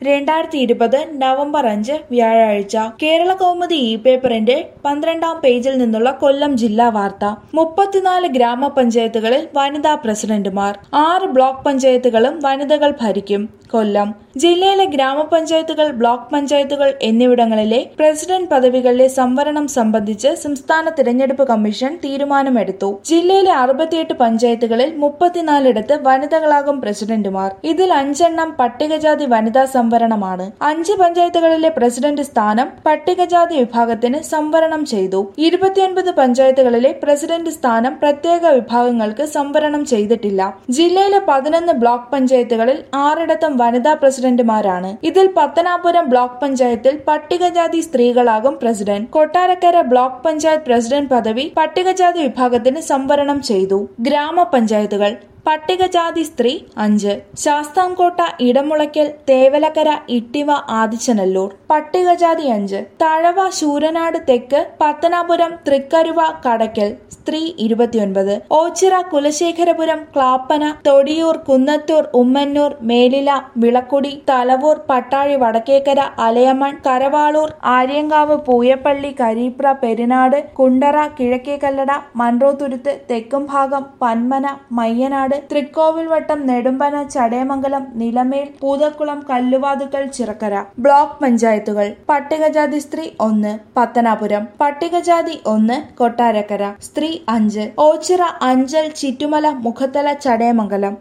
രണ്ടായിരത്തി ഇരുപത് നവംബർ അഞ്ച് വ്യാഴാഴ്ച കേരള കൗമുദി ഇ പേപ്പറിന്റെ പന്ത്രണ്ടാം പേജിൽ നിന്നുള്ള കൊല്ലം ജില്ലാ വാർത്ത മുപ്പത്തിനാല് ഗ്രാമപഞ്ചായത്തുകളിൽ വനിതാ പ്രസിഡന്റുമാർ ആറ് ബ്ലോക്ക് പഞ്ചായത്തുകളും വനിതകൾ ഭരിക്കും കൊല്ലം ജില്ലയിലെ ഗ്രാമപഞ്ചായത്തുകൾ ബ്ലോക്ക് പഞ്ചായത്തുകൾ എന്നിവിടങ്ങളിലെ പ്രസിഡന്റ് പദവികളിലെ സംവരണം സംബന്ധിച്ച് സംസ്ഥാന തിരഞ്ഞെടുപ്പ് കമ്മീഷൻ തീരുമാനമെടുത്തു ജില്ലയിലെ അറുപത്തിയെട്ട് പഞ്ചായത്തുകളിൽ മുപ്പത്തിനാലിടത്ത് വനിതകളാകും പ്രസിഡന്റുമാർ ഇതിൽ അഞ്ചെണ്ണം പട്ടികജാതി വനിതാ സംവരണമാണ് അഞ്ച് പഞ്ചായത്തുകളിലെ പ്രസിഡന്റ് സ്ഥാനം പട്ടികജാതി വിഭാഗത്തിന് സംവരണം ചെയ്തു ഇരുപത്തിയൊൻപത് പഞ്ചായത്തുകളിലെ പ്രസിഡന്റ് സ്ഥാനം പ്രത്യേക വിഭാഗങ്ങൾക്ക് സംവരണം ചെയ്തിട്ടില്ല ജില്ലയിലെ പതിനൊന്ന് ബ്ലോക്ക് പഞ്ചായത്തുകളിൽ ആറിടത്തും വനിതാ പ്രസിഡന്റുമാരാണ് ഇതിൽ പത്തനാപുരം ബ്ലോക്ക് പഞ്ചായത്തിൽ പട്ടികജാതി സ്ത്രീകളാകും president Kottarakkara block panchayat president പദവി പട്ടികജാതി വിഭാഗത്തിന് സംവരണം ചെയ്തു ഗ്രാമപഞ്ചായത്തുകൾ പട്ടികജാതി സ്ത്രീ അഞ്ച് ശാസ്താംകോട്ട ഇടമുളയ്ക്കൽ തേവലക്കര ഇട്ടിവ ആദിച്ചനല്ലൂർ പട്ടികജാതി അഞ്ച് തഴവ ശൂരനാട് തെക്ക് പത്തനാപുരം തൃക്കരുവ കടയ്ക്കൽ സ്ത്രീ ഇരുപത്തിയൊൻപത് ഓച്ചിറ കുലശേഖരപുരം ക്ലാപ്പന തൊടിയൂർ കുന്നത്തൂർ ഉമ്മന്നൂർ മേലില വിളക്കുടി തലവൂർ പട്ടാഴി വടക്കേക്കര അലയമൺ കരവാളൂർ ആര്യങ്കാവ് പൂയപ്പള്ളി കരീപ്ര പെരിനാട് കുണ്ടറ കിഴക്കേക്കല്ലട മൺറോത്തുരുത്ത് തെക്കുംഭാഗം പന്മന മയ്യനാട് തൃക്കോവിൽവട്ടം നെടുമ്പന ചടയമംഗലം നിലമേൽ പൂതക്കുളം കല്ലുവാതുക്കൽ ചിറക്കര ബ്ലോക്ക് പഞ്ചായത്തുകൾ പട്ടികജാതി സ്ത്രീ ഒന്ന് പത്തനാപുരം പട്ടികജാതി ഒന്ന് കൊട്ടാരക്കര സ്ത്രീ അഞ്ച് ഓച്ചിറ അഞ്ചൽ ചിറ്റുമല മുഖത്തല ചടയമംഗലം